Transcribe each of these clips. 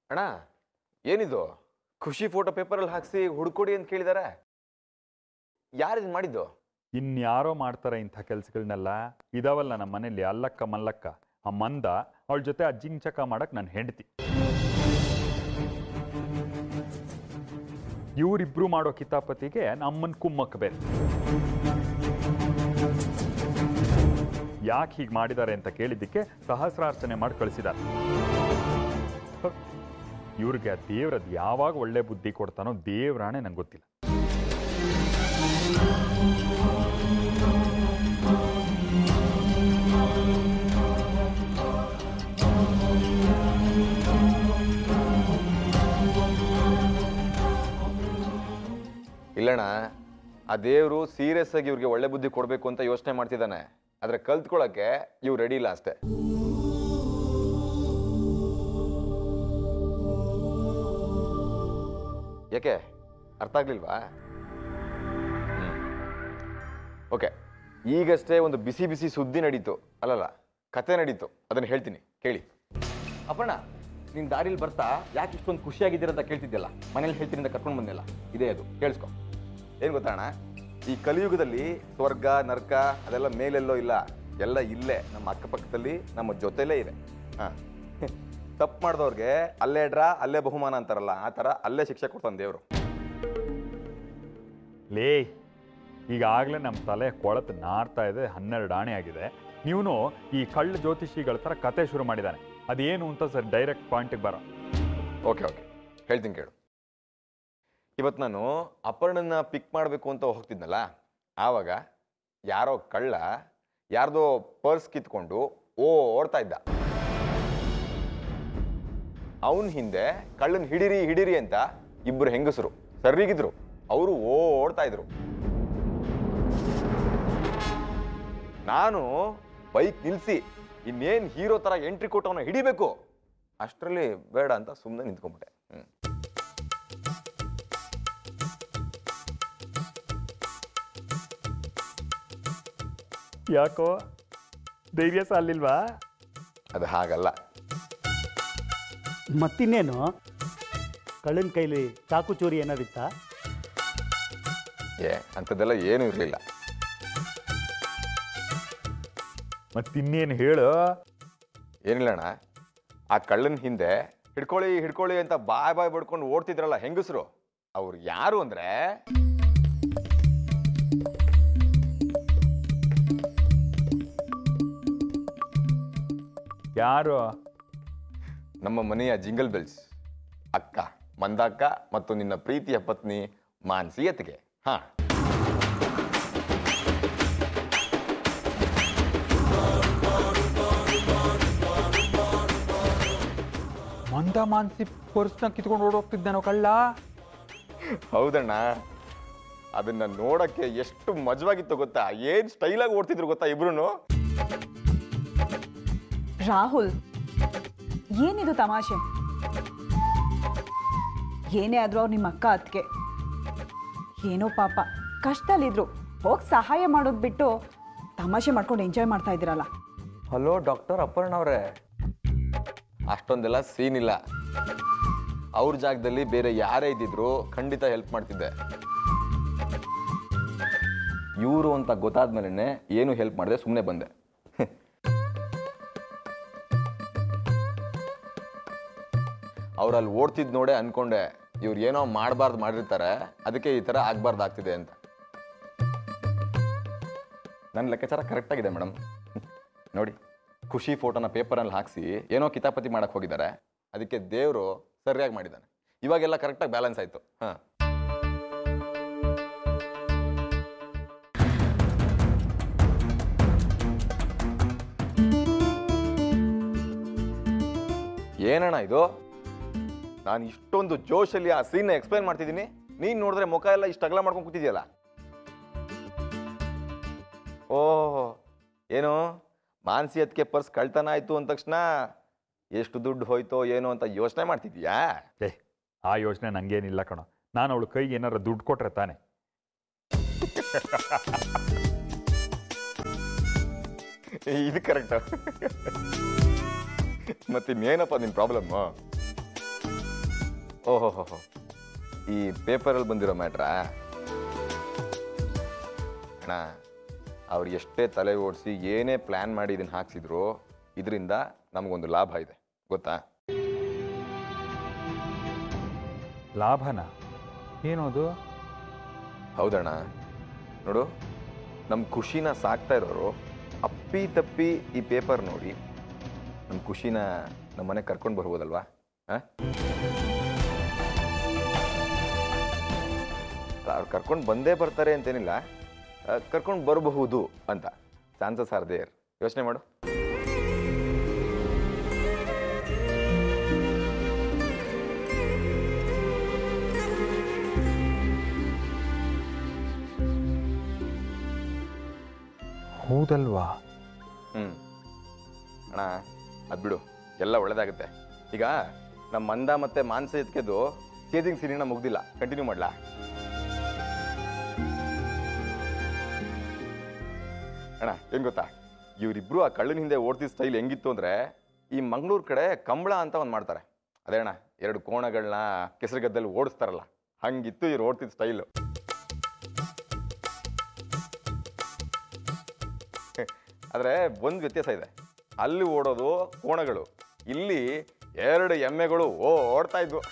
ಅಣ್ಣ ಏನಿದು ಖುಷಿ ಫೋಟೋ ಪೇಪರಲ್ಲಿ ಹಾಕ್ಸಿ ಹುಡ್ಕೊಡಿ ಅಂತ ಕೇಳಿದಾರೆ ಯಾರು ಇದು ಮಾಡಿದ್ದು ಇನ್ಯಾರೋ ಮಾಡ್ತಾರೆ ಇಂಥ ಕೆಲ್ಸಗಳನ್ನೆಲ್ಲ ಇದಾವಲ್ಲ ನಮ್ಮ ಮನೇಲಿ ಅಲ್ಲಕ್ಕ ಮಲ್ಲಕ್ಕ ಆ ಮಂದ ಅವಳ ಜೊತೆ ಅಜ್ಜಿಂಚಕ ಮಾಡಕ್ ನನ್ನ ಹೆಂಡತಿ ಇವರಿಬ್ರು ಮಾಡೋ ಕಿತಾಪತಿಗೆ ನಮ್ಮನ್ ಕುಮ್ಮಕ್ ಬೇಕು ಯಾಕೆ ಹೀಗೆ ಮಾಡಿದ್ದಾರೆ ಅಂತ ಕೇಳಿದ್ದಕ್ಕೆ ಸಹಸ್ರಾರ್ಚನೆ ಮಾಡಿ ಕಳಿಸಿದ್ದಾರೆ ಇವ್ರಿಗೆ ದೇವ್ರದ್ ಯಾವಾಗ ಒಳ್ಳೆ ಬುದ್ಧಿ ಕೊಡ್ತಾನೋ ದೇವ್ರಾಣೆ ನಂಗೆ ಗೊತ್ತಿಲ್ಲ ಇಲ್ಲಣ್ಣ ಆ ದೇವರು ಸೀರಿಯಸ್ ಆಗಿ ಇವ್ರಿಗೆ ಒಳ್ಳೆ ಬುದ್ಧಿ ಕೊಡಬೇಕು ಅಂತ ಯೋಚನೆ ಮಾಡ್ತಿದ್ದಾನೆ ಆದ್ರೆ ಕಲ್ತ್ಕೊಳಕ್ಕೆ ಇವ್ ರೆಡಿ ಇಲ್ಲ ಅಷ್ಟೇ ಯಾಕೆ ಅರ್ಥ ಆಗ್ಲಿಲ್ವಾ ಓಕೆ ಈಗಷ್ಟೇ ಒಂದು ಬಿಸಿ ಬಿಸಿ ಸುದ್ದಿ ನಡೀತು ಅಲ್ಲಲ್ಲ ಕತೆ ನಡೀತು ಅದನ್ನ ಹೇಳ್ತೀನಿ ಕೇಳಿ ಅಪ್ಪಣ್ಣ ನೀನ್ ದಾರಿಲಿ ಬರ್ತಾ ಯಾಕೆ ಇಷ್ಟೊಂದು ಖುಷಿಯಾಗಿದ್ದೀರ ಅಂತ ಕೇಳ್ತಿದ್ಯಲ್ಲ ಮನೇಲಿ ಹೇಳ್ತೀನಿ ಅಂತ ಕರ್ಕೊಂಡು ಬಂದಿಲ್ಲ ಇದೇ ಅದು ಕೇಳಿಸ್ಕೊ ಏನ್ ಗೊತ್ತಣ್ಣ ಈ ಕಲಿಯುಗದಲ್ಲಿ ಸ್ವರ್ಗ ನರ್ಕ ಅದೆಲ್ಲ ಮೇಲೆಲ್ಲೋ ಇಲ್ಲ ಎಲ್ಲ ಇಲ್ಲೇ ನಮ್ಮ ಅಕ್ಕಪಕ್ಕದಲ್ಲಿ ನಮ್ಮ ಜೊತೆಲೇ ಇದೆ ಹಾ ತಪ್ಪು ಮಾಡಿದವ್ರಿಗೆ ಅಲ್ಲೇ ಡ್ರಾ ಅಲ್ಲೇ ಬಹುಮಾನ ಅಂತಾರಲ್ಲ ಆ ಥರ ಅಲ್ಲೇ ಶಿಕ್ಷೆ ಕೊಡ್ತಾನೆ ದೇವರು ಲೇ ಈಗಾಗಲೇ ನಮ್ಮ ತಲೆ ಕೊಳತು ನಾರ್ತಾ ಇದೆ ಹನ್ನೆರಡು ಆಣೆ ಆಗಿದೆ ನೀವನು ಈ ಕಳ್ಳ ಜ್ಯೋತಿಷಿಗಳ ಥರ ಕತೆ ಶುರು ಮಾಡಿದ್ದಾನೆ ಅದೇನು ಅಂತ ಸರ್ ಡೈರೆಕ್ಟ್ ಪಾಯಿಂಟಿಗೆ ಬರೋ ಓಕೆ ಓಕೆ ಹೇಳ್ತೀನಿ ಕೇಳು ಇವತ್ತು ನಾನು ಅಪರ್ಣನ ಪಿಕ್ ಮಾಡಬೇಕು ಅಂತ ಹೋಗ್ತಿದ್ನಲ್ಲ ಆವಾಗ ಯಾರೋ ಕಳ್ಳ ಯಾರ್ದೋ ಪರ್ಸ್ ಕಿತ್ಕೊಂಡು ಓಡ್ತಾ ಇದ್ದ ಅವನ ಹಿಂದೆ ಕಳ್ಳನ್ ಹಿಡಿರಿ ಹಿಡಿರಿ ಅಂತ ಇಬ್ಬರು ಹೆಂಗಸರು ಸರ್ರಿಗಿದ್ರು ಅವರು ಓಡ್ತಾ ಇದ್ರು ನಾನು ಬೈಕ್ ನಿಲ್ಸಿ ಇನ್ನೇನ್ ಹೀರೋ ತರ ಎಂಟ್ರಿ ಕೊಟ್ಟು ಅವನ ಹಿಡಿಬೇಕು ಅಷ್ಟರಲ್ಲಿ ಬೇಡ ಅಂತ ಸುಮ್ಮನೆ ನಿಂತ್ಕೊಂಡ್ಬಿಟ್ಟೆ ಹ್ಮ್ ಯಾಕೋ ಧೈರ್ಯ ಸಾಲಿಲ್ವಾ ಅದು ಹಾಗಲ್ಲ ಮತ್ತಿನ್ನೇನು ಕಳ್ಳನ ಕೈಲಿ ಚಾಕು ಚೂರಿ ಏನಾದಿತ್ತಾ ಏ ಅಂಥದ್ದೆಲ್ಲ ಏನೂ ಇರಲಿಲ್ಲ ಮತ್ತಿನ್ನೇನು ಹೇಳು ಏನಿಲ್ಲಣ್ಣ ಆ ಕಳ್ಳನ ಹಿಂದೆ ಹಿಡ್ಕೊಳ್ಳಿ ಹಿಡ್ಕೊಳ್ಳಿ ಅಂತ ಬಾಯ್ ಬಾಯ್ ಬಡ್ಕೊಂಡು ಓಡ್ತಿದ್ರಲ್ಲ ಹೆಂಗಸರು ಅವ್ರು ಯಾರು ಅಂದ್ರೆ ಯಾರು ನಮ್ಮ ಮನೆಯ ಜಿಂಗಲ್ ಬೆಲ್ಸ್ ಅಕ್ಕ ಮಂದಾಕ್ಕ ಮತ್ತು ನಿನ್ನ ಪ್ರೀತಿಯ ಪತ್ನಿ ಮಾನ್ಸಿ ಅತ್ತಿಗೆ ಹಾ ಮಂದ ಮಾನ್ಸಿ ಪರ್ಸ್ನ ಕಿತ್ಕೊಂಡು ಓಡೋಗ್ತಿದ್ದಾನೋ ಕಳ್ಳ ಹೌದಣ್ಣ ಅದನ್ನ ನೋಡಕ್ಕೆ ಎಷ್ಟು ಮಜವಾಗಿತ್ತು ಗೊತ್ತಾ ಏನ್ ಸ್ಟೈಲಾಗಿ ಓಡ್ತಿದ್ರು ಗೊತ್ತಾ ಇಬ್ರು ರಾಹುಲ್ ಏನಿದು ತಮಾಷೆ ಏನೇ ಆದ್ರೂ ಅವ್ರು ನಿಮ್ಮ ಅಕ್ಕ ಅತ್ತಿಗೆ ಏನೋ ಪಾಪ ಕಷ್ಟದಲ್ಲಿದ್ರು ಹೋಗಿ ಸಹಾಯ ಮಾಡೋದು ಬಿಟ್ಟು ತಮಾಷೆ ಮಾಡ್ಕೊಂಡು ಎಂಜಾಯ್ ಮಾಡ್ತಾ ಇದ್ದೀರಲ್ಲ ಹಲೋ ಡಾಕ್ಟರ್ ಅಪರ್ಣ ಅವರೇ ಅಷ್ಟೊಂದೆಲ್ಲ ಸೀನ್ ಇಲ್ಲ ಅವ್ರ ಜಾಗದಲ್ಲಿ ಬೇರೆ ಯಾರೇ ಇದ್ದಿದ್ರು ಖಂಡಿತ ಹೆಲ್ಪ್ ಮಾಡ್ತಿದ್ದೆ ಇವರು ಅಂತ ಗೊತ್ತಾದ್ಮೇಲೆ ಏನು ಹೆಲ್ಪ್ ಮಾಡಿದೆ ಸುಮ್ಮನೆ ಬಂದೆ ಅವ್ರು ಅಲ್ಲಿ ಓಡ್ತಿದ್ ನೋಡೇ ಅನ್ಕೊಂಡೆ ಇವ್ರು ಏನೋ ಮಾಡಬಾರ್ದು ಮಾಡಿರ್ತಾರೆ ಅದಕ್ಕೆ ಈ ಥರ ಆಗ್ಬಾರ್ದು ಆಗ್ತಿದೆ ಅಂತ ನನ್ನ ಲೆಕ್ಕಾಚಾರ ಕರೆಕ್ಟ್ ಆಗಿದೆ ಮೇಡಮ್ ನೋಡಿ ಖುಷಿ ಫೋಟೋನ ಪೇಪರಲ್ಲಿ ಹಾಕಿಸಿ ಏನೋ ಕಿತಾಪತಿ ಮಾಡಕ್ಕೆ ಹೋಗಿದ್ದಾರೆ ಅದಕ್ಕೆ ದೇವರು ಸರಿಯಾಗಿ ಮಾಡಿದ್ದಾನೆ ಇವಾಗೆಲ್ಲ ಕರೆಕ್ಟಾಗಿ ಬ್ಯಾಲೆನ್ಸ್ ಆಯಿತು ಹಾಂ ಏನಣ್ಣ ಇದು ನಾನು ಇಷ್ಟೊಂದು ಜೋಶಲ್ಲಿ ಆ ಸೀನ್ನ ಎಕ್ಸ್ಪ್ಲೈನ್ ಮಾಡ್ತಿದ್ದೀನಿ ನೀನು ನೋಡಿದ್ರೆ ಮುಖ ಎಲ್ಲ ಇಷ್ಟು ಅಗಲ ಮಾಡ್ಕೊಂಡು ಕೂತಿದ್ಯಲ್ಲ ಓಹ್ ಏನು ಮಾನಸಿ ಅದಕ್ಕೆ ಪರ್ಸ್ ಕಳ್ತನ ಆಯ್ತು ಅಂದ ತಕ್ಷಣ ಎಷ್ಟು ದುಡ್ಡು ಹೋಯ್ತೋ ಏನೋ ಅಂತ ಯೋಚನೆ ಮಾಡ್ತಿದ್ಯಾ ಏ ಆ ಯೋಚನೆ ನಂಗೇನಿಲ್ಲ ಕಣೋ ನಾನು ಅವಳ ಕೈಗೆ ಏನಾರ ದುಡ್ಡು ಕೊಟ್ರೆ ತಾನೆ ಇದು ಕರೆಕ್ಟ್ ಮತ್ತಿನ್ನೇನಪ್ಪ ನಿನ್ನ ಪ್ರಾಬ್ಲಮ್ಮು ಓಹೋ ಹೋ ಹೋ ಈ ಪೇಪರಲ್ಲಿ ಬಂದಿರೋ ಮ್ಯಾಟ್ರಾ ಅಣ್ಣ ಅವ್ರು ಎಷ್ಟೇ ತಲೆ ಓಡಿಸಿ ಏನೇ ಪ್ಲ್ಯಾನ್ ಮಾಡಿ ಇದನ್ನು ಹಾಕ್ಸಿದ್ರು ಇದರಿಂದ ನಮಗೊಂದು ಲಾಭ ಇದೆ ಗೊತ್ತಾ ಲಾಭನ ಏನದು ಹೌದಣ್ಣ ನೋಡು ನಮ್ಮ ಖುಷಿನ ಸಾಕ್ತಾ ಇರೋರು ಅಪ್ಪಿ ತಪ್ಪಿ ಈ ಪೇಪರ್ ನೋಡಿ ನಮ್ಮ ಖುಷಿನ ನಮ್ಮ ಮನೆಗೆ ಕರ್ಕೊಂಡು ಬರ್ಬೋದಲ್ವಾ ಹಾಂ ಅವ್ರು ಕರ್ಕೊಂಡು ಬಂದೇ ಬರ್ತಾರೆ ಅಂತೇನಿಲ್ಲ ಕರ್ಕೊಂಡು ಬರಬಹುದು ಅಂತ ಚಾನ್ಸಸ್ ಆರ್ ದೇರ್ ಯೋಚನೆ ಮಾಡು ಹೌದಲ್ವಾ ಹ್ಞೂ ಅಣ್ಣ ಅದು ಬಿಡು ಎಲ್ಲ ಒಳ್ಳೇದಾಗುತ್ತೆ ಈಗ ನಮ್ಮ ಮಂದ ಮತ್ತು ಮಾನಸ ಎತ್ಕೆದು ಚೇಜಿಂಗ್ ಸೀನಿನ ಮುಗ್ದಿಲ್ಲ ಕಂಟಿನ್ಯೂ ಮಾಡಲಾ ಅಣ್ಣ ಏನು ಗೊತ್ತಾ ಇವರಿಬ್ರು ಆ ಕಳ್ಳನ ಹಿಂದೆ ಓಡ್ತಿದ್ದ ಸ್ಟೈಲ್ ಹೆಂಗಿತ್ತು ಅಂದರೆ ಈ ಮಂಗಳೂರು ಕಡೆ ಕಂಬಳ ಅಂತ ಒಂದು ಮಾಡ್ತಾರೆ ಅದೇ ಅಣ್ಣ ಎರಡು ಕೋಣಗಳನ್ನ ಕೆಸರುಗದ್ದಲ್ಲಿ ಓಡಿಸ್ತಾರಲ್ಲ ಹಂಗಿತ್ತು ಇವ್ರು ಓಡ್ತಿದ್ದ ಸ್ಟೈಲು ಆದರೆ ಒಂದು ವ್ಯತ್ಯಾಸ ಇದೆ ಅಲ್ಲಿ ಓಡೋದು ಕೋಣಗಳು ಇಲ್ಲಿ ಎರಡು ಎಮ್ಮೆಗಳು ಓ ಓಡ್ತಾ ಇದ್ವು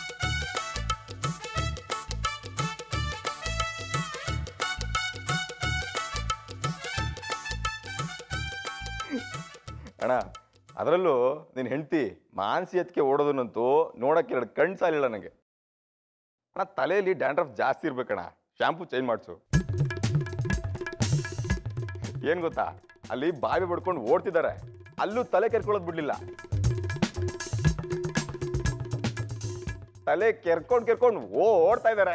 ಅಣ್ಣ ಅದರಲ್ಲೂ ನೀನು ಹೆಂಡ್ತಿ ಮಾನಸಿ ಎತ್ಕೆ ಓಡೋದನ್ನಂತೂ ನೋಡಕ್ಕೆ ಎರಡು ಕಣ್ ಸಾಲಿಲ್ಲ ನನಗೆ ಅಣ್ಣ ತಲೆಯಲ್ಲಿ ಡ್ಯಾಂಡ್ರಫ್ ಜಾಸ್ತಿ ಇರ್ಬೇಕಣ್ಣ ಶಾಂಪೂ ಚೇಂಜ್ ಮಾಡಿಸು ಏನ್ ಗೊತ್ತಾ ಅಲ್ಲಿ ಬಾವಿ ಬಡ್ಕೊಂಡು ಓಡ್ತಿದ್ದಾರೆ ಅಲ್ಲೂ ತಲೆ ಕೆರ್ಕೊಳ್ಳೋದು ಬಿಡ್ಲಿಲ್ಲ ತಲೆ ಕೆರ್ಕೊಂಡು ಕೆರ್ಕೊಂಡು ಓ ಓಡ್ತಾ ಇದ್ದಾರೆ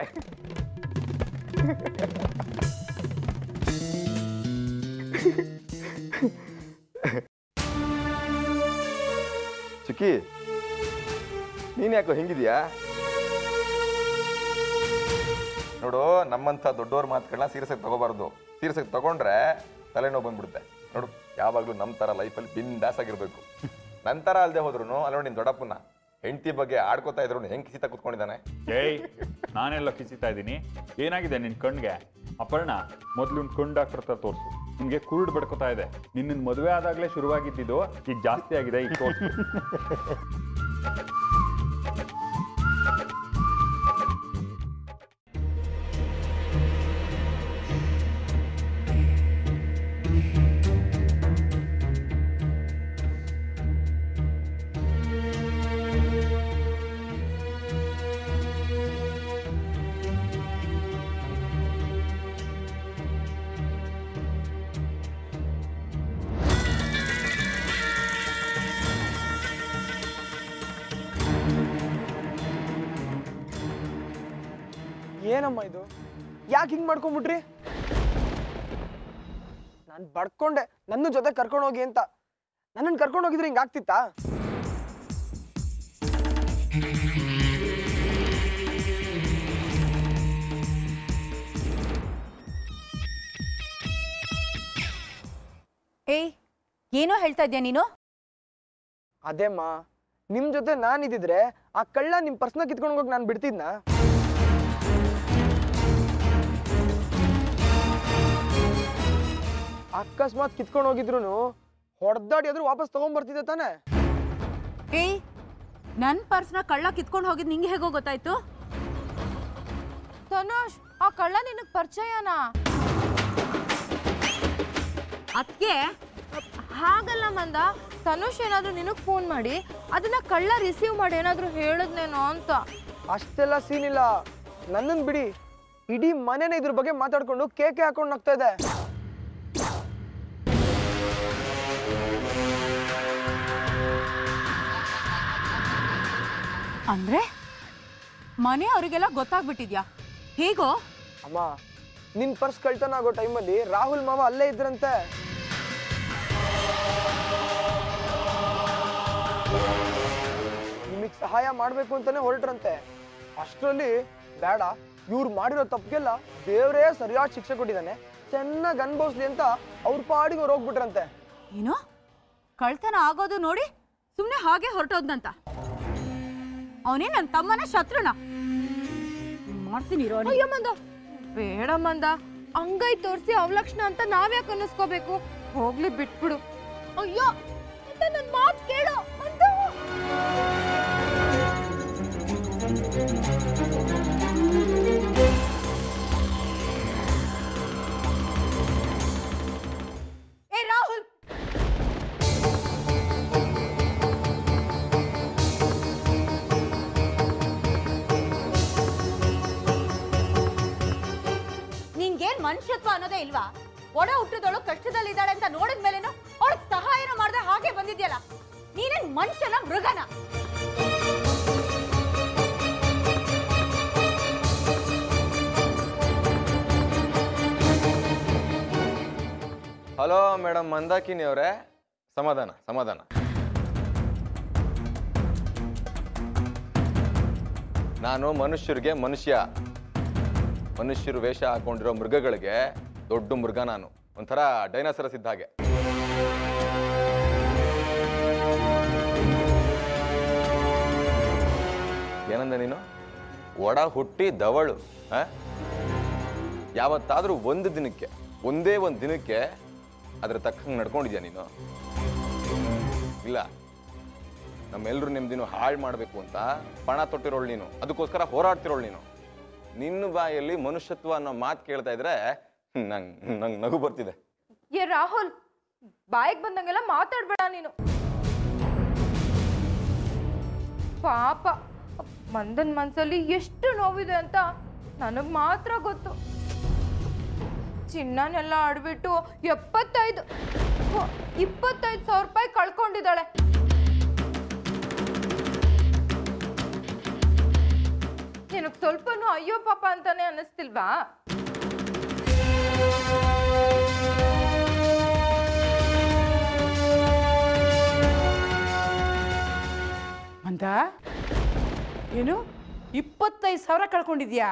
ಚುಕ್ಕಿ ನೀನ್ ಯಾಕೋ ಹಿಂಗಿದ್ಯಾ ನೋಡು ನಮ್ಮಂಥ ದೊಡ್ಡವ್ರ ಮಾತುಗಳನ್ನ ಸೀರಿಯಸ್ಸಾಗಿ ತಗೋಬಾರ್ದು ಸೀರಿಯಸ್ಸಾಗಿ ತಗೊಂಡ್ರೆ ತಲೆನೋವು ಬಂದ್ಬಿಡುತ್ತೆ ನೋಡು ಯಾವಾಗಲೂ ನಮ್ಮ ಥರ ಲೈಫಲ್ಲಿ ಬಿಂದಾಸ್ ಆಗಿರ್ಬೇಕು ನಂತರ ಅಲ್ಲದೆ ಹೋದ್ರು ಅಲ್ಲ ನೋಡಿ ನಿನ್ ದೊಡ್ಡಪ್ಪನ ಹೆಂಡತಿ ಬಗ್ಗೆ ಆಡ್ಕೋತಾ ಇದ್ರು ಹೆಂಗ್ ಕಿಸಿತ ಕುತ್ಕೊಂಡಿದ್ದಾನೆ ಏಯ್ ನಾನೆಲ್ಲ ಕಿಸಿತಾ ಇದ್ದೀನಿ ಏನಾಗಿದೆ ನಿನ್ ಕಣ್ಗೆ ಅಪರ್ಣ ಮೊದಲು ಒಂದು ಕಣ್ ಡಾಕ್ಟರ್ ಹತ್ರ ತೋರಿಸು ನಿನ್ಗೆ ಕುರುಡ್ ಬಡ್ಕೋತಾ ಇದೆ ನಿನ್ನ ಮದುವೆ ಆದಾಗಲೇ ಶುರುವಾಗಿದ್ದಿದ್ದು ಈಗ ಜಾಸ್ತಿ ಆಗಿದೆ ಈಗ ತೋರಿಸು ಏನಮ್ಮ ಇದು ಯಾಕೆ ಹಿಂಗ್ ಮಾಡ್ಕೊಂಬಿಟ್ರಿ ನಾನು ಬಡ್ಕೊಂಡೆ ನನ್ನ ಜೊತೆ ಕರ್ಕೊಂಡು ಹೋಗಿ ಅಂತ ನನ್ನನ್ನು ಕರ್ಕೊಂಡು ಹೋಗಿದ್ರೆ ಹಿಂಗ್ ಆಗ್ತಿತ್ತಾ ಏಯ್ ಏನೋ ಹೇಳ್ತಾ ಇದ್ಯಾ ನೀನು ಅದೇಮ್ಮ ನಿಮ್ ಜೊತೆ ನಾನು ಇದ್ದಿದ್ರೆ ಆ ಕಳ್ಳ ನಿಮ್ ಪರ್ಸ್ನ ಕಿತ್ಕೊಂಡು ಹೋಗಕ್ ನಾನು ಬಿಡ್ತಿದ್ನ ಅಕಸ್ಮಾತ್ ಕಿತ್ಕೊಂಡು ಹೋಗಿದ್ರು ಹೊಡೆದಾಡಿ ಆದ್ರೂ ವಾಪಸ್ ತಗೊಂಡ್ಬರ್ತಿದ್ದೆ ತಾನೆ ಏಯ್ ನನ್ನ ಪರ್ಸ್ನ ಕಳ್ಳ ಕಿತ್ಕೊಂಡು ಹೋಗಿದ್ ನಿಂಗೆ ಹೇಗೋ ಗೊತ್ತಾಯ್ತು ತನುಷ್ ಆ ಕಳ್ಳ ನಿನಗೆ ಪರಿಚಯನಾ ಅದಕ್ಕೆ ಹಾಗಲ್ಲ ಮಂದ ತನುಷ್ ಏನಾದರೂ ನಿನಗೆ ಫೋನ್ ಮಾಡಿ ಅದನ್ನ ಕಳ್ಳ ರಿಸೀವ್ ಮಾಡಿ ಏನಾದರೂ ಹೇಳಿದ್ನೇನೋ ಅಂತ ಅಷ್ಟೆಲ್ಲ ಸೀನ್ ಇಲ್ಲ ನನ್ನನ್ ಬಿಡಿ ಇಡೀ ಮನೆನೇ ಇದ್ರ ಬಗ್ಗೆ ಮಾತಾಡ್ಕೊಂಡು ಕೇಕೆ ಹಾಕೊಂಡು ನಗ್ತಾ ಇದೆ ಅಂದ್ರೆ ಮನೆ ಅವರಿಗೆಲ್ಲ ಗೊತ್ತಾಗ್ಬಿಟ್ಟಿದ್ಯಾ ಹೇಗೋ ಅಮ್ಮ ನಿನ್ ಪರ್ಸ್ ಕಳ್ತನ ಆಗೋ ಟೈಮಲ್ಲಿ ರಾಹುಲ್ ಮಾವ ಅಲ್ಲೇ ಇದ್ರಂತೆ ನಿಮಗ್ ಸಹಾಯ ಮಾಡ್ಬೇಕು ಅಂತಾನೆ ಹೊರಟ್ರಂತೆ ಅಷ್ಟರಲ್ಲಿ ಬೇಡ ಇವ್ರು ಮಾಡಿರೋ ತಪ್ಪಿಗೆಲ್ಲ ದೇವರೇ ಸರಿಯಾದ ಶಿಕ್ಷೆ ಕೊಟ್ಟಿದ್ದಾನೆ ಚೆನ್ನಾಗಿ ಅನ್ಭವಿಸ್ಲಿ ಅಂತ ಅವ್ರ ಪಾಡಿಗೆ ಅವ್ರು ಹೋಗ್ಬಿಟ್ರಂತೆ ಏನು ಕಳ್ತನ ಆಗೋದು ನೋಡಿ ಸುಮ್ಮನೆ ಹಾಗೆ ಹೊರಟೋದ್ನಂತ ಅವನೇ ನನ್ನ ತಮ್ಮನ ಶತ್ರುನ ಮಾಡ್ತೀನಿ ಇರೋ ಅವ್ನಿಗೆ. ಅಯ್ಯೋ ಮಂದ ಬೇಡ ಮಂದ ಅಂಗೈ ತೋರಿಸಿ ಅವಲಕ್ಷಣ ಅಂತ ನಾವ್ಯಾಕೆ ಅನ್ನಿಸ್ಕೋಬೇಕು ಹೋಗ್ಲಿ ಬಿಟ್ಬಿಡು ಅಯ್ಯೋ ಮಂದ ನನ್ ಮಾತ್ ಕೇಳು ಮಂದ ಏ ರಾಹುಲ್ ನಿಂಗೇನ್ ಮನುಷ್ಯತ್ವ ಅನ್ನೋದೇ ಇಲ್ವಾ ಒಡ ಹುಟ್ಟಿದವಳು ಕಷ್ಟದಲ್ಲಿದ್ದಾಳೆ ಅಂತ ನೋಡಿದ ಮೇಲೇನು ಅವಳಿಗೆ ಸಹಾಯನ ಮಾಡದೆ ಹಾಗೆ ಬಂದಿದ್ಯಲ್ಲ ನೀನೇನ್ ಮನುಷ್ಯನ ಮೃಗನ ಹಲೋ ಮೇಡಮ್ ಮಂದಾಕಿನಿ ಅವರೇ ಸಮಾಧಾನ ಸಮಾಧಾನ ನಾನು ಮನುಷ್ಯರಿಗೆ ಮನುಷ್ಯ ಮನುಷ್ಯರು ವೇಷ ಹಾಕೊಂಡಿರೋ ಮೃಗಗಳಿಗೆ ದೊಡ್ಡ ಮೃಗ ನಾನು ಒಂಥರ ಡೈನಾಸರಸ್ ಇದ್ದ ಹಾಗೆ ಏನಂದ ನೀನು ಒಡ ಹುಟ್ಟಿ ದವಳು ಆ? ಯಾವತ್ತಾದ್ರೂ ಒಂದು ದಿನಕ್ಕೆ ಒಂದೇ ಒಂದು ದಿನಕ್ಕೆ ಅದ್ರ ತಕ್ಕಂಗೆ ನಡ್ಕೊಂಡಿದ್ಯಾ ನೀನು ಇಲ್ಲ ನಮ್ಮೆಲ್ಲರೂ ನೆಮ್ಮದಿನ ಹಾಳು ಮಾಡಬೇಕು ಅಂತ ಪಣ ತೊಟ್ಟಿರೋಳು ನೀನು ಅದಕ್ಕೋಸ್ಕರ ಹೋರಾಡ್ತಿರೋಳು ನೀನು ನಿನ್ನ ಬಾಯಲ್ಲಿ ಮನುಷ್ಯತ್ವ ಅನ್ನೋ ಮಾತು ಕೇಳ್ತಾ ಇದ್ರೆ ನಂಗೆ ನಂಗೆ ನಗು ಬರ್ತಿದೆ ಏ ರಾಹುಲ್ ಬಾಯಿಗೆ ಬಂದಂಗೆಲ್ಲ ಮಾತಾಡ್ಬೇಡ ನೀನು ಪಾಪ ಮಂದನ್ ಮನ್ಸಲ್ಲಿ ಎಷ್ಟು ನೋವಿದೆ ಅಂತ ನನಗ್ ಮಾತ್ರ ಗೊತ್ತು ಚಿನ್ನನೆಲ್ಲ ಆಡ್ಬಿಟ್ಟು ಎಪ್ಪತ್ತೈದು ಹೋ, ಇಪ್ಪತ್ತೈದು ಸಾವಿರ ರೂಪಾಯಿ ಕಳ್ಕೊಂಡಿದ್ದಾಳೆ ನಿನಗ್ ಸ್ವಲ್ಪನೂ ಅಯ್ಯೋ ಪಾಪ ಅಂತಾನೆ ಅನ್ನಿಸ್ತಿಲ್ವಾ ಅಂತ ಏನು ಇಪ್ಪತ್ತೈದು ಸಾವಿರ ಕಳ್ಕೊಂಡಿದ್ಯಾ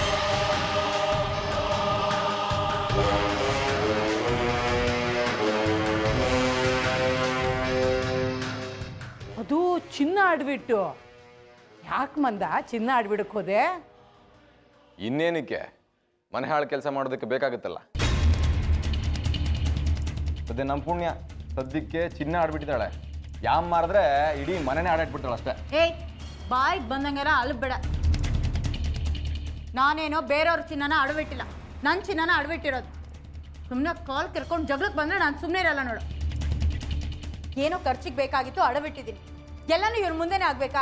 ಅದು ಚಿನ್ನ ಆಡ್ಬಿಟ್ಟು ಯಾಕೆ ಮಂದ ಚಿನ್ನ ಆಡ್ಬಿಡಕ್ಕೆ ಹೋದೆ ಇನ್ನೇನಕ್ಕೆ ಮನೆ ಹಾಳು ಕೆಲಸ ಮಾಡೋದಕ್ಕೆ ಬೇಕಾಗುತ್ತಲ್ಲ ಸದ್ಯ ನಮ್ಮ ಪುಣ್ಯ ಸದ್ಯಕ್ಕೆ ಚಿನ್ನ ಆಡ್ಬಿಟ್ಟಿದ್ದಾಳೆ ಯಾಮ್ ಮಾರಿದ್ರೆ ಇಡೀ ಮನೆನೇ ಆಡಾಡ್ಬಿಟ್ಟಾಳೆ ಅಷ್ಟೇ ಏಯ್ ಬಾಯಿಗೆ ಬಂದಂಗೆಲ್ಲ ಅಲ್ಬೇಡ ನಾನೇನೋ ಬೇರೆಯವ್ರ ಚಿನ್ನನ ಅಡವಿಟ್ಟಿಲ್ಲ ನನ್ನ ಚಿನ್ನನ ಅಡವಿಟ್ಟಿರೋದು ಸುಮ್ಮನೆ ಕಾಲ್ ಕರ್ಕೊಂಡು ಜಗಳಕ್ಕೆ ಬಂದರೆ ನಾನು ಸುಮ್ಮನೆ ಇರಲ್ಲ ನೋಡು ಏನೋ ಖರ್ಚಿಗೆ ಬೇಕಾಗಿತ್ತು ಅಡವಿಟ್ಟಿದ್ದೀನಿ ಎಲ್ಲನೂ ಇವ್ರ ಮುಂದೆನೇ ಆಗಬೇಕಾ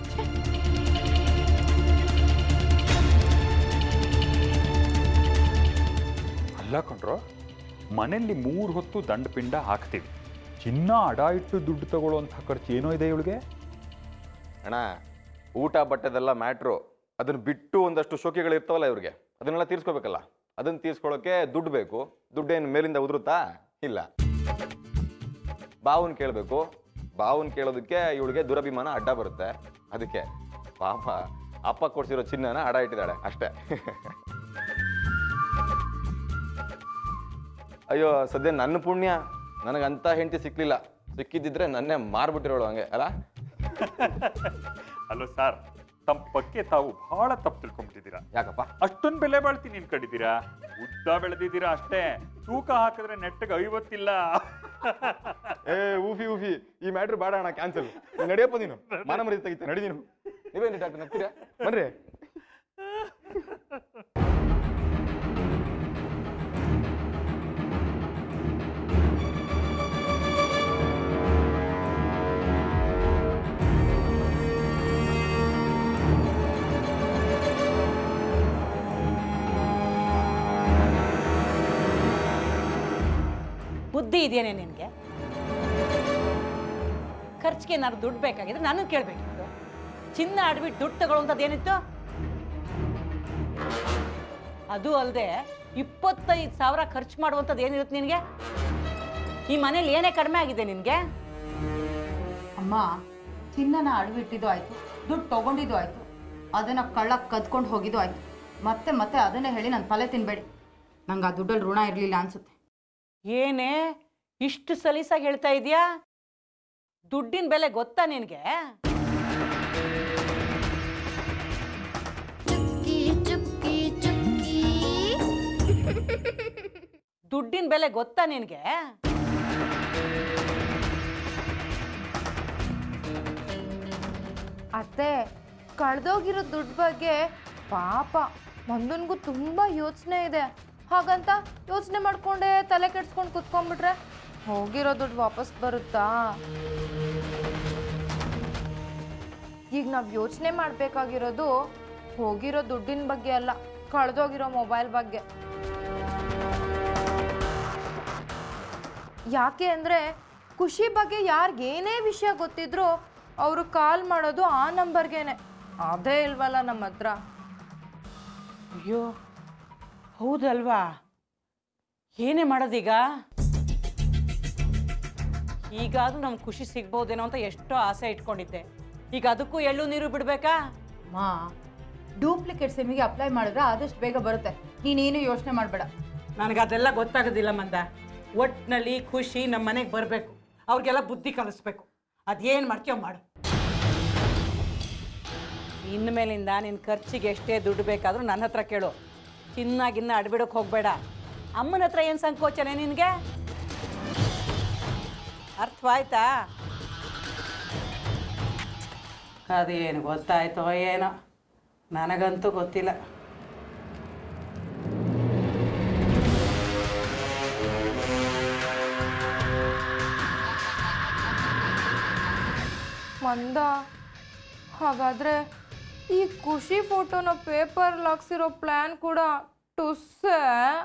ಅಲ್ಲ ಕಣ್ರೋ ಮನೆಯಲ್ಲಿ ಮೂರು ಹೊತ್ತು ದಂಡ ಪಿಂಡ ಹಾಕ್ತೀವಿ ಚಿನ್ನ ಅಡ ಇಟ್ಟು ದುಡ್ಡು ತಗೊಳ್ಳುವಂಥ ಖರ್ಚು ಏನೋ ಇದೆ ಇವಳಿಗೆ ಅಣ್ಣ ಊಟ ಬಟ್ಟೆದೆಲ್ಲ ಮ್ಯಾಟ್ರು ಅದನ್ನ ಬಿಟ್ಟು ಒಂದಷ್ಟು ಶೋಕಿಗಳು ಇರ್ತಾವಲ್ಲ ಇವ್ರಿಗೆ ಅದನ್ನೆಲ್ಲ ತೀರ್ಸ್ಕೋಬೇಕಲ್ಲ ಅದನ್ನ ತೀರ್ಸ್ಕೊಳ್ಳೋಕೆ ದುಡ್ಡು ಬೇಕು ದುಡ್ಡೇನು ಮೇಲಿಂದ ಉದುರುತ್ತಾ ಇಲ್ಲ ಬಾವನ್ ಕೇಳಬೇಕು ಬಾವನ್ ಕೇಳೋದಕ್ಕೆ ಇವಳಿಗೆ ದುರಭಿಮಾನ ಅಡ್ಡ ಬರುತ್ತೆ ಅದಕ್ಕೆ ಪಾಪ ಅಪ್ಪ ಕೊಡ್ಸಿರೋ ಚಿನ್ನನ ಅಡ ಇಟ್ಟಿದ್ದಾಳೆ ಅಷ್ಟೇ ಅಯ್ಯೋ ಸದ್ಯ ನನ್ನ ಪುಣ್ಯ ನನಗಂತ ಹೆಂಡತಿ ಸಿಕ್ಲಿಲ್ಲ ಸಿಕ್ಕಿದ್ದಿದ್ರೆ ನನ್ನೇ ಮಾರ್ಬಿಟ್ಟಿರೋಳು ಹಂಗೆ ಅಲ್ಲ ಅಲ್ಲೋ ಸರ್ ತಮ್ಮ ಬಗ್ಗೆ ತಾವು ಬಹಳ ತಪ್ಪು ತಿಳ್ಕೊಂಡ್ಬಿಟ್ಟಿದ್ದೀರಾ ಯಾಕಪ್ಪ ಅಷ್ಟೊಂದು ಬೆಲೆ ಬಾಳ್ತಿ ನಿನ್ಕೊಂಡಿದ್ದೀರಾ ಉದ್ದ ಬೆಳೆದಿದ್ದೀರಾ ಅಷ್ಟೇ ತೂಕ ಹಾಕಿದ್ರೆ ನೆಟ್ಟಗೆ ಐವತ್ತಿಲ್ಲ ಏ ಊಫಿ ಊಫಿ ಈ ಮ್ಯಾಟ್ರ್ ಬೇಡ ಅಣ್ಣ ಕ್ಯಾನ್ಸಲ್ ನಡೆಯಪ್ಪ ನೀನು ಮಾನ ಮರ್ಯಾದೆ ತೆಗಿತೆ ನಡಿ ನೀನು ನೀವೇನು ಡಾಕ್ಟರ್ ನಗ್ತೀರಾ ಬನ್ರಿ ಬುದ್ಧಿ ಇದೆಯೇನೆ ನಿನಗೆ ಖರ್ಚಿಗೆ ಏನಾದ್ರು ದುಡ್ಡು ಬೇಕಾಗಿದ್ರೆ ನಾನು ಕೇಳಬೇಕಿತ್ತು ಚಿನ್ನ ಆಡ್ಬಿಟ್ಟು ದುಡ್ಡು ತಗೊಳ್ಳೋಂಥದ್ದು ಏನಿತ್ತು ಅದು ಅಲ್ಲದೆ ಇಪ್ಪತ್ತೈದು ಸಾವಿರ ಖರ್ಚು ಮಾಡುವಂಥದ್ದು ಏನಿರುತ್ತೆ ನಿನಗೆ ಈ ಮನೇಲಿ ಏನೇ ಕಡಿಮೆ ಆಗಿದೆ ನಿನಗೆ ಅಮ್ಮ ಚಿನ್ನನ ಅಡವಿಟ್ಟಿದ್ದು ಆಯ್ತು ದುಡ್ಡು ತಗೊಂಡಿದ್ದು ಆಯ್ತು ಅದನ್ನ ಕಳ್ಳ ಕದ್ಕೊಂಡು ಹೋಗಿದ್ದು ಆಯ್ತು ಮತ್ತೆ ಮತ್ತೆ ಅದನ್ನೇ ಹೇಳಿ ನನ್ನ ತಲೆ ತಿನ್ಬೇಡಿ ನಂಗೆ ಆ ದುಡ್ಡಲ್ಲಿ ಋಣ ಇರಲಿಲ್ಲ ಅನ್ಸುತ್ತೆ ಏನೇ ಇಷ್ಟು ಸಲೀಸಾಗಿ ಹೇಳ್ತಾ ಇದೀಯಾ ದುಡ್ಡಿನ ಬೆಲೆ ಗೊತ್ತಾ ನಿನಗೆ ದುಡ್ಡಿನ ಬೆಲೆ ಗೊತ್ತಾ ನಿನಗೆ ಅತ್ತೆ ಕಳ್ದೋಗಿರೋ ದುಡ್ಡು ಬಗ್ಗೆ ಪಾಪ ಮಂದನ್ಗೂ ತುಂಬ ಯೋಚನೆ ಇದೆ ಹಾಗಂತ ಯೋಚನೆ ಮಾಡ್ಕೊಂಡೆ ತಲೆ ಕೆಡ್ಸ್ಕೊಂಡು ಕುತ್ಕೊಂಡ್ಬಿಟ್ರೆ ಹೋಗಿರೋ ದುಡ್ಡು ವಾಪಸ್ ಬರುತ್ತಾ ಈಗ ನಾವು ಯೋಚನೆ ಮಾಡಬೇಕಾಗಿರೋದು ಹೋಗಿರೋ ದುಡ್ಡಿನ ಬಗ್ಗೆ ಅಲ್ಲ ಕಳೆದೋಗಿರೋ ಮೊಬೈಲ್ ಬಗ್ಗೆ ಯಾಕೆ ಅಂದರೆ ಖುಷಿ ಬಗ್ಗೆ ಯಾರಿಗೆ ಏನೇ ವಿಷಯ ಗೊತ್ತಿದ್ರು ಅವರು ಕಾಲ್ ಮಾಡೋದು ಆ ನಂಬರ್ಗೇನೆ ಅದೇ ಇಲ್ವಲ್ಲ ನಮ್ಮ ಹತ್ರ ಅಯ್ಯೋ ಹೌದಲ್ವಾ ಏನೇ ಮಾಡೋದೀಗ ಈಗಾದ್ರೂ ನಮ್ಗೆ ಖುಷಿ ಸಿಗ್ಬೋದೇನೋ ಅಂತ ಎಷ್ಟೋ ಆಸೆ ಇಟ್ಕೊಂಡಿದ್ದೆ ಈಗ ಅದಕ್ಕೂ ಎಳ್ಳು ನೀರು ಬಿಡ್ಬೇಕಾ ಮಾ ಡೂಪ್ಲಿಕೇಟ್ ಸಿಮ್ಮಿಗೆ ಅಪ್ಲೈ ಮಾಡಿದ್ರೆ ಆದಷ್ಟು ಬೇಗ ಬರುತ್ತೆ ನೀನೇನು ಯೋಚನೆ ಮಾಡಬೇಡ ನನಗೆ ಅದೆಲ್ಲ ಗೊತ್ತಾಗೋದಿಲ್ಲ ಮಂದ ಒಟ್ಟಿನಲ್ಲಿ ಖುಷಿ ನಮ್ಮ ಮನೆಗೆ ಬರಬೇಕು ಅವ್ರಿಗೆಲ್ಲ ಬುದ್ಧಿ ಕಲಿಸ್ಬೇಕು ಅದೇನು ಮಾಡ್ತೀಯೋ ಮಾಡು ಇನ್ಮೇಲಿಂದ ನಿನ್ನ ಖರ್ಚಿಗೆ ಎಷ್ಟೇ ದುಡ್ಡು ಬೇಕಾದರೂ ನನ್ನ ಹತ್ರ ಕೇಳು ಚಿನ್ನಾಗಿನ್ನ ಅಡ್ಬಿಡೋಕೆ ಹೋಗಬೇಡ ಅಮ್ಮನ ಹತ್ರ ಏನು ಸಂಕೋಚನೆ ನಿನಗೆ ಅರ್ಥವಾಯ್ತಾ ಅದೇನು ಗೊತ್ತಾಯ್ತೋ ಏನೋ ನನಗಂತೂ ಗೊತ್ತಿಲ್ಲ ಮಂದ ಹಾಗಾದ್ರೆ ಈ ಖುಷಿ ಫೋಟೋನ ಪೇಪರ್ ಹಾಕ್ಸಿರೋ ಪ್ಲ್ಯಾನ್ ಕೂಡ ಟುಸ್ಸೆ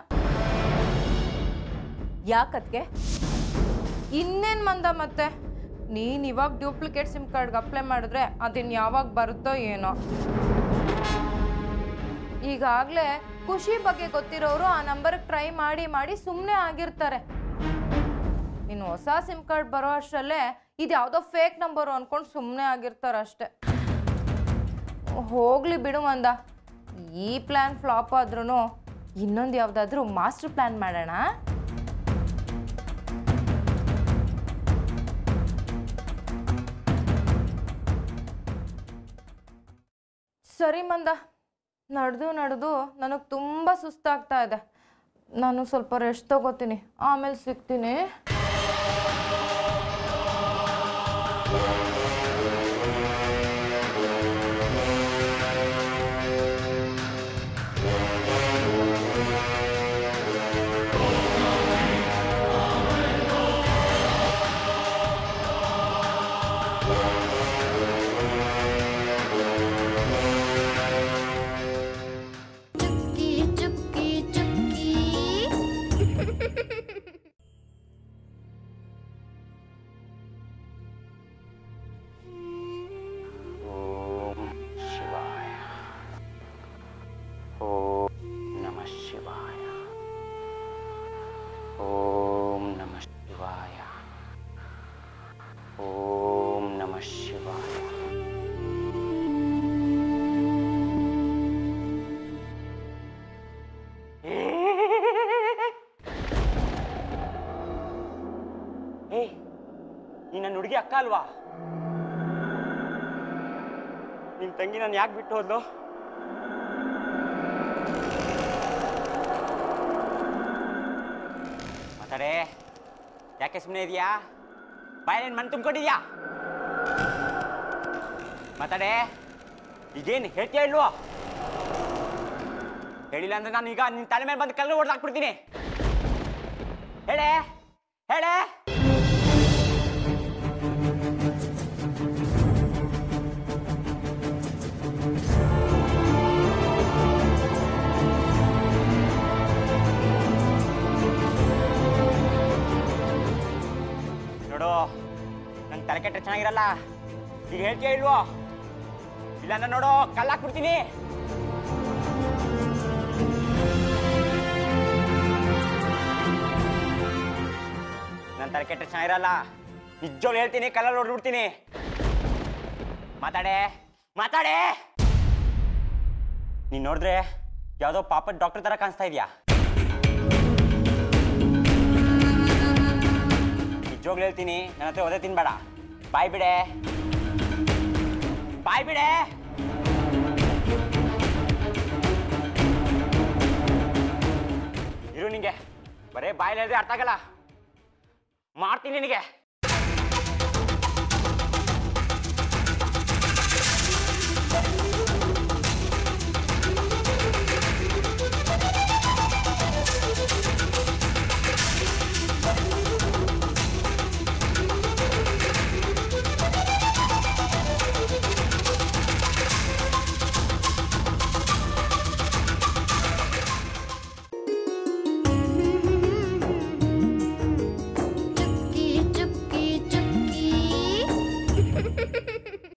ಯಾಕತ್ಗೆ ಇನ್ನೇನು ಮಂದ ಮತ್ತೆ ನೀನು ಇವಾಗ ಡೂಪ್ಲಿಕೇಟ್ ಸಿಮ್ ಕಾರ್ಡ್ಗೆ ಅಪ್ಲೈ ಮಾಡಿದ್ರೆ ಅದಿನ್ನು ಯಾವಾಗ ಬರುತ್ತೋ ಏನೋ ಈಗಾಗಲೇ ಖುಷಿ ಬಗ್ಗೆ ಗೊತ್ತಿರೋರು ಆ ನಂಬರ್ಗೆ ಟ್ರೈ ಮಾಡಿ ಮಾಡಿ ಸುಮ್ಮನೆ ಆಗಿರ್ತಾರೆ ಇನ್ನು ಹೊಸ ಸಿಮ್ ಕಾರ್ಡ್ ಬರೋ ಅಷ್ಟರಲ್ಲೇ ಇದು ಯಾವುದೋ ಫೇಕ್ ನಂಬರು ಅಂದ್ಕೊಂಡು ಸುಮ್ಮನೆ ಆಗಿರ್ತಾರೆ ಅಷ್ಟೆ ಹೋಗ್ಲಿ ಬಿಡು ಮಂದ ಈ ಪ್ಲ್ಯಾನ್ ಫ್ಲಾಪ್ ಆದ್ರೂ ಇನ್ನೊಂದು ಯಾವುದಾದ್ರೂ ಮಾಸ್ಟರ್ ಪ್ಲ್ಯಾನ್ ಮಾಡೋಣ ಸರಿ ಮಂದ ನಡೆದು ನಡೆದು ನನಗೆ ತುಂಬ ಸುಸ್ತಾಗ್ತಾ ಇದೆ ನಾನು ಸ್ವಲ್ಪ ರೆಸ್ಟ್ ತಗೋತೀನಿ ಆಮೇಲೆ ಸಿಗ್ತೀನಿ ಚುಕ್ಕಿ ಚುಕ್ಕಿ ಚುಕ್ಕಿ ಓಂ ಶಿವಾಯ ಓಂ ನಮಃ ಶಿವಾಯ ಓಂ ನಮಃ ಶಿವಾಯ ಓಂ ನಮಃ ಶಿವಾಯ ಏ ನೀ ನನ್ನ ಹುಡುಗಿ ಅಕ್ಕ ಅಲ್ವಾ ನಿನ್ ತಂಗಿ ನಾನು ಯಾಕೆ ಬಿಟ್ಟು ಹೋದ್ಲು ಮಾತಾಡೆ ಯಾಕೆ ಸುಮ್ಮನೆ ಇದೆಯಾ ಬಾಯಲ್ಲಿ ಮಣ್ಣು ತುಂಬ್ಕೊಂಡಿದ್ಯಾ ಮಾತಾಡೆ ಈಗೇನು ಹೇಳ್ತೀಯ ಇಲ್ವೋ ಹೇಳಿಲ್ಲ ಅಂದ್ರೆ ನಾನು ಈಗ ನಿನ್ನ ತಲೆ ಮೇಲೆ ಬಂದು ಕಲ್ಲು ಹೊಡೆದು ಹಾಕ್ಬಿಡ್ತೀನಿ ಹೇಳೆ ಹೇಳೆ ನೋಡು ನನ್ನ ತಲೆ ಕೆಟ್ಟ ಚೆನ್ನಾಗಿರಲ್ಲ ಈಗ ಹೇಳ್ತೀಯ ಇಲ್ವೋ ಇಲ್ಲಾಂದ್ರೆ ನೋಡು ಕಲ್ಲಾಕ್ಬಿಡ್ತೀನಿ ನನ್ನ ತಲೆ ಕೆಟ್ಟ ಚೆನ್ನಾಗಿರಲ್ಲ ನಿಜವಾಗ್ಲು ಹೇಳ್ತೀನಿ ಕಲ್ಲಲ್ಲಿ ಹೊಡ್ಬಿಡ್ತೀನಿ ಮಾತಾಡೆ ಮಾತಾಡೆ ನೀನ್ ನೋಡಿದ್ರೆ ಯಾವುದೋ ಪಾಪದ ಡಾಕ್ಟರ್ ತರ ಕಾಣಿಸ್ತಾ ಇದೆಯಾ ನಿಜವಾಗ್ಲು ಹೇಳ್ತೀನಿ ನನ್ನ ಹತ್ರ ಒದೆ ತಿನ್ಬೇಡ ಬಾಯ್ ಬಿಡೆ ಬಾಯ್ ಬಿಡೆ ಇರು ನಿಂಗೆ ಬರೇ ಬಾಯಲ್ಲಿ ಹೇಳಿದ್ರೆ ಅರ್ಥ ಆಗಲ್ಲ ಮಾಡ್ತೀನಿ ನಿನಗೆ